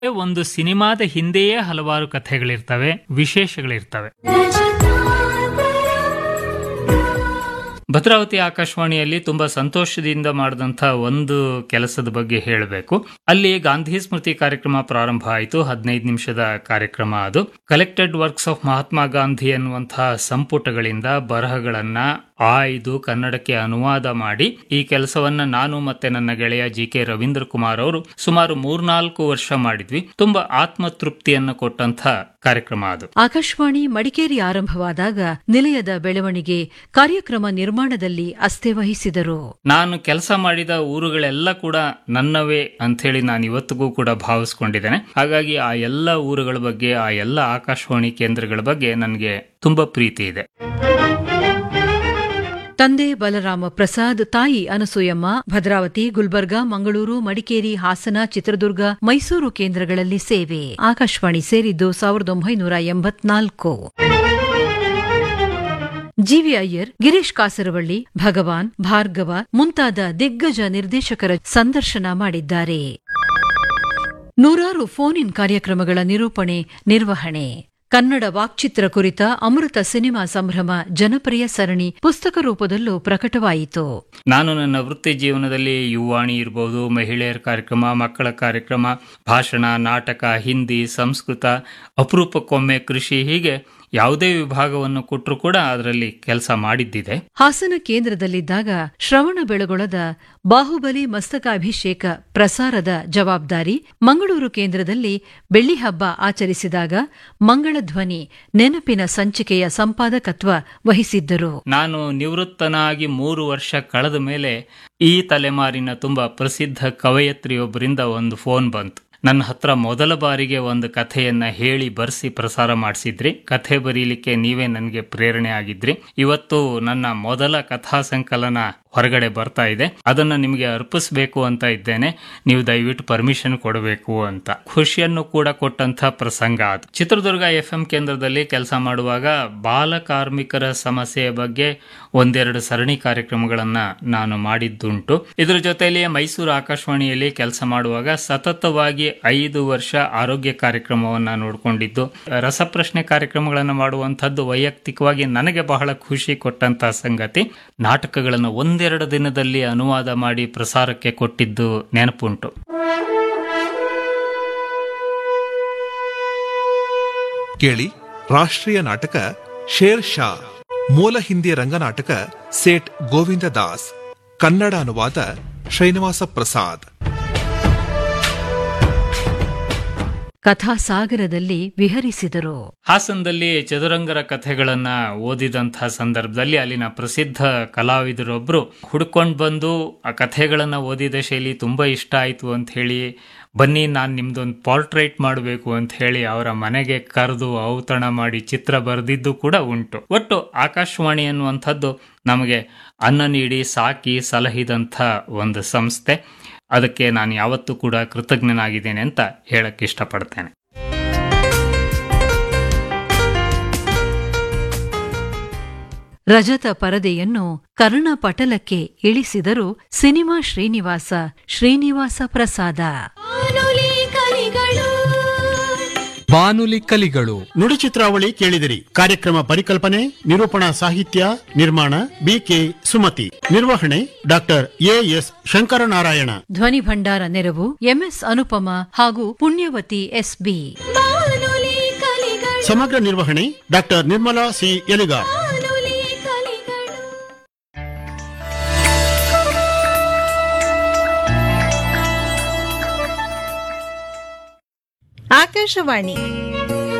ಒಂದು ಸಿನಿಮಾದ ಹಿಂದೆಯೇ ಹಲವಾರು ಕಥೆಗಳಿರ್ತವೆ ವಿಶೇಷಗಳಿರ್ತವೆ ಭದ್ರಾವತಿ ಆಕಾಶವಾಣಿಯಲ್ಲಿ ತುಂಬಾ ಸಂತೋಷದಿಂದ ಮಾಡಿದಂಥ ಒಂದು ಕೆಲಸದ ಬಗ್ಗೆ ಹೇಳಬೇಕು ಅಲ್ಲಿ ಗಾಂಧಿ ಸ್ಮೃತಿ ಕಾರ್ಯಕ್ರಮ ಪ್ರಾರಂಭ ಆಯಿತು ಹದಿನೈದು ನಿಮಿಷದ ಕಾರ್ಯಕ್ರಮ ಅದು collected works of Mahatma Gandhi ಅನ್ನುವಂತಹ ಸಂಪುಟಗಳಿಂದ ಬರಹಗಳನ್ನ ಆಯ್ದು ಕನ್ನಡಕ್ಕೆ ಅನುವಾದ ಮಾಡಿ ಈ ಕೆಲಸವನ್ನ ನಾನು ಮತ್ತೆ ನನ್ನ ಗೆಳೆಯ ಜಿ ಕೆ ರವೀಂದ್ರ ಕುಮಾರ್ ಅವರು ಸುಮಾರು ಮೂರ್ನಾಲ್ಕು ವರ್ಷ ಮಾಡಿದ್ವಿ ತುಂಬಾ ಆತ್ಮತೃಪ್ತಿಯನ್ನು ಕೊಟ್ಟಂತ ಕಾರ್ಯಕ್ರಮ ಅದು ಆಕಾಶವಾಣಿ ಮಡಿಕೇರಿ ಆರಂಭವಾದಾಗ ನಿಲಯದ ಬೆಳವಣಿಗೆ ಕಾರ್ಯಕ್ರಮ ನಿರ್ಮಾಣದಲ್ಲಿ ಅಸ್ತೆ ವಹಿಸಿದರು ನಾನು ಕೆಲಸ ಮಾಡಿದ ಊರುಗಳೆಲ್ಲ ಕೂಡ ನನ್ನವೇ ಅಂಥೇಳಿ ನಾನು ಇವತ್ತಿಗೂ ಕೂಡ ಭಾವಿಸ್ಕೊಂಡಿದ್ದೇನೆ ಹಾಗಾಗಿ ಆ ಎಲ್ಲ ಊರುಗಳ ಬಗ್ಗೆ ಆ ಎಲ್ಲ ಆಕಾಶವಾಣಿ ಕೇಂದ್ರಗಳ ಬಗ್ಗೆ ನನಗೆ ತುಂಬಾ ಪ್ರೀತಿ ಇದೆ ತಂದೆ ಬಲರಾಮ ಪ್ರಸಾದ್ ತಾಯಿ ಅನಸೂಯಮ್ಮ ಭದ್ರಾವತಿ ಗುಲ್ಬರ್ಗಾ ಮಂಗಳೂರು ಮಡಿಕೇರಿ ಹಾಸನ ಚಿತ್ರದುರ್ಗ ಮೈಸೂರು ಕೇಂದ್ರಗಳಲ್ಲಿ ಸೇವೆ ಆಕಾಶವಾಣಿ ಸೇರಿದ್ದು ಸಾವಿರದ ಒಂಬೈನೂರ ಎಂಬತ್ನಾಲ್ಕು ಜಿವಿ ಅಯ್ಯರ್ ಗಿರೀಶ್ ಕಾಸರವಳ್ಳಿ ಭಗವಾನ್ ಭಾರ್ಗವ ಮುಂತಾದ ದಿಗ್ಗಜ ನಿರ್ದೇಶಕರ ಸಂದರ್ಶನ ಮಾಡಿದ್ದಾರೆ ನೂರಾರು ಫೋನ್ ಇನ್ ಕಾರ್ಯಕ್ರಮಗಳ ನಿರೂಪಣೆ ನಿರ್ವಹಣೆ ಕನ್ನಡ ವಾಕ್ಚಿತ್ರ ಕುರಿತ ಅಮೃತ ಸಿನಿಮಾ ಸಂಭ್ರಮ ಜನಪ್ರಿಯ ಸರಣಿ ಪುಸ್ತಕ ರೂಪದಲ್ಲೂ ಪ್ರಕಟವಾಯಿತು ನಾನು ನನ್ನ ವೃತ್ತಿ ಜೀವನದಲ್ಲಿ ಯುವಾಣಿ ಇರಬಹುದು ಮಹಿಳೆಯರ ಕಾರ್ಯಕ್ರಮ ಮಕ್ಕಳ ಕಾರ್ಯಕ್ರಮ ಭಾಷಣ ನಾಟಕ ಹಿಂದಿ ಸಂಸ್ಕೃತ ಅಪರೂಪಕ್ಕೊಮ್ಮೆ ಕೃಷಿ ಹೀಗೆ ಯಾವುದೇ ವಿಭಾಗವನ್ನು ಕೊಟ್ಟರು ಕೂಡ ಅದರಲ್ಲಿ ಕೆಲಸ ಮಾಡಿದ್ದಿದೆ ಹಾಸನ ಕೇಂದ್ರದಲ್ಲಿದ್ದಾಗ ಶ್ರವಣ ಬೆಳಗೊಳದ ಬಾಹುಬಲಿ ಮಸ್ತಕಾಭಿಷೇಕ ಪ್ರಸಾರದ ಜವಾಬ್ದಾರಿ ಮಂಗಳೂರು ಕೇಂದ್ರದಲ್ಲಿ ಬೆಳ್ಳಿ ಹಬ್ಬ ಆಚರಿಸಿದಾಗ ಮಂಗಳಧ್ವನಿ ನೆನಪಿನ ಸಂಚಿಕೆಯ ಸಂಪಾದಕತ್ವ ವಹಿಸಿದ್ದರು ನಾನು ನಿವೃತ್ತನಾಗಿ ಮೂರು ವರ್ಷ ಕಳೆದ ಮೇಲೆ ಈ ತಲೆಮಾರಿನ ತುಂಬಾ ಪ್ರಸಿದ್ಧ ಕವಯತ್ರಿಯೊಬ್ಬರಿಂದ ಒಂದು ಫೋನ್ ಬಂತು ನನ್ನ ಹತ್ರ ಮೊದಲ ಬಾರಿಗೆ ಒಂದು ಕಥೆಯನ್ನ ಹೇಳಿ ಬರ್ಸಿ ಪ್ರಸಾರ ಮಾಡಿಸಿದ್ರಿ ಕಥೆ ಬರೀಲಿಕ್ಕೆ ನೀವೇ ನನಗೆ ಪ್ರೇರಣೆ ಆಗಿದ್ರಿ ಇವತ್ತು ನನ್ನ ಮೊದಲ ಕಥಾ ಸಂಕಲನ ಹೊರಗಡೆ ಬರ್ತಾ ಇದೆ ಅದನ್ನ ನಿಮಗೆ ಅರ್ಪಿಸಬೇಕು ಅಂತ ಇದ್ದೇನೆ ನೀವು ದಯವಿಟ್ಟು ಪರ್ಮಿಷನ್ ಕೊಡಬೇಕು ಅಂತ ಖುಷಿಯನ್ನು ಕೂಡ ಕೊಟ್ಟಂತ ಪ್ರಸಂಗ ಅದು ಚಿತ್ರದುರ್ಗ ಎಫ್ ಎಂ ಕೇಂದ್ರದಲ್ಲಿ ಕೆಲಸ ಮಾಡುವಾಗ ಬಾಲ ಕಾರ್ಮಿಕರ ಸಮಸ್ಯೆಯ ಬಗ್ಗೆ ಒಂದೆರಡು ಸರಣಿ ಕಾರ್ಯಕ್ರಮಗಳನ್ನ ನಾನು ಮಾಡಿದ್ದುಂಟು ಇದರ ಜೊತೆಯಲ್ಲಿ ಮೈಸೂರು ಆಕಾಶವಾಣಿಯಲ್ಲಿ ಕೆಲಸ ಮಾಡುವಾಗ ಸತತವಾಗಿ ಐದು ವರ್ಷ ಆರೋಗ್ಯ ಕಾರ್ಯಕ್ರಮವನ್ನ ನೋಡಿಕೊಂಡಿದ್ದು ರಸಪ್ರಶ್ನೆ ಕಾರ್ಯಕ್ರಮಗಳನ್ನು ಮಾಡುವಂತದ್ದು ವೈಯಕ್ತಿಕವಾಗಿ ನನಗೆ ಬಹಳ ಖುಷಿ ಕೊಟ್ಟಂತ ಸಂಗತಿ ನಾಟಕಗಳನ್ನು ಒಂದೆರಡು ದಿನದಲ್ಲಿ ಅನುವಾದ ಮಾಡಿ ಪ್ರಸಾರಕ್ಕೆ ಕೊಟ್ಟಿದ್ದು ನೆನಪುಂಟು ಕೇಳಿ ರಾಷ್ಟ್ರೀಯ ನಾಟಕ ಶೇರ್ ಶಾ ಮೂಲ ಹಿಂದಿ ರಂಗನಾಟಕ ಸೇಠ್ ಗೋವಿಂದ ದಾಸ್ ಕನ್ನಡ ಅನುವಾದ ಶ್ರೀನಿವಾಸ ಪ್ರಸಾದ್ ಕಥಾಸಾಗರದಲ್ಲಿ ವಿಹರಿಸಿದರು ಹಾಸನದಲ್ಲಿ ಚದುರಂಗರ ಕಥೆಗಳನ್ನ ಓದಿದಂತಹ ಸಂದರ್ಭದಲ್ಲಿ ಅಲ್ಲಿನ ಪ್ರಸಿದ್ಧ ಕಲಾವಿದರೊಬ್ರು ಹುಡ್ಕೊಂಡು ಬಂದು ಆ ಕಥೆಗಳನ್ನ ಓದಿದ ಶೈಲಿ ತುಂಬಾ ಇಷ್ಟ ಆಯ್ತು ಅಂತ ಹೇಳಿ ಬನ್ನಿ ನಾನು ನಿಮ್ದೊಂದು ಪಾರ್ಟ್ರೇಟ್ ಮಾಡಬೇಕು ಅಂತ ಹೇಳಿ ಅವರ ಮನೆಗೆ ಕರೆದು ಔತಣ ಮಾಡಿ ಚಿತ್ರ ಬರೆದಿದ್ದು ಕೂಡ ಉಂಟು ಒಟ್ಟು ಆಕಾಶವಾಣಿ ಅನ್ನುವಂಥದ್ದು ನಮಗೆ ಅನ್ನ ನೀಡಿ ಸಾಕಿ ಸಲಹಿದಂಥ ಒಂದು ಸಂಸ್ಥೆ ಅದಕ್ಕೆ ನಾನು ಯಾವತ್ತೂ ಕೂಡ ಕೃತಜ್ಞನಾಗಿದ್ದೇನೆ ಅಂತ ಹೇಳಕ್ ಇಷ್ಟಪಡ್ತೇನೆ ರಜತ ಪರದೆಯನ್ನು ಕರ್ಣಪಟಲಕ್ಕೆ ಇಳಿಸಿದರು ಸಿನಿಮಾ ಶ್ರೀನಿವಾಸ ಶ್ರೀನಿವಾಸ ಪ್ರಸಾದ ಬಾನುಲಿ ಕಲಿಗಳು ನುಡಿ ಚಿತ್ರಾವಳಿ ಕೇಳಿದಿರಿ ಕಾರ್ಯಕ್ರಮ ಪರಿಕಲ್ಪನೆ ನಿರೂಪಣಾ ಸಾಹಿತ್ಯ ನಿರ್ಮಾಣ ಬಿಕೆ ಸುಮತಿ ನಿರ್ವಹಣೆ ಡಾಕ್ಟರ್ ಎಎಸ್ ಶಂಕರನಾರಾಯಣ ಧ್ವನಿ ಭಂಡಾರ ನೆರವು ಎಂಎಸ್ ಅನುಪಮ ಹಾಗೂ ಪುಣ್ಯವತಿ ಎಸ್ಬಿ ಸಮಗ್ರ ನಿರ್ವಹಣೆ ಡಾಕ್ಟರ್ ನಿರ್ಮಲಾ ಸಿ ಎಲಿಗಾರ್ ಆಕಾಶವಾಣಿ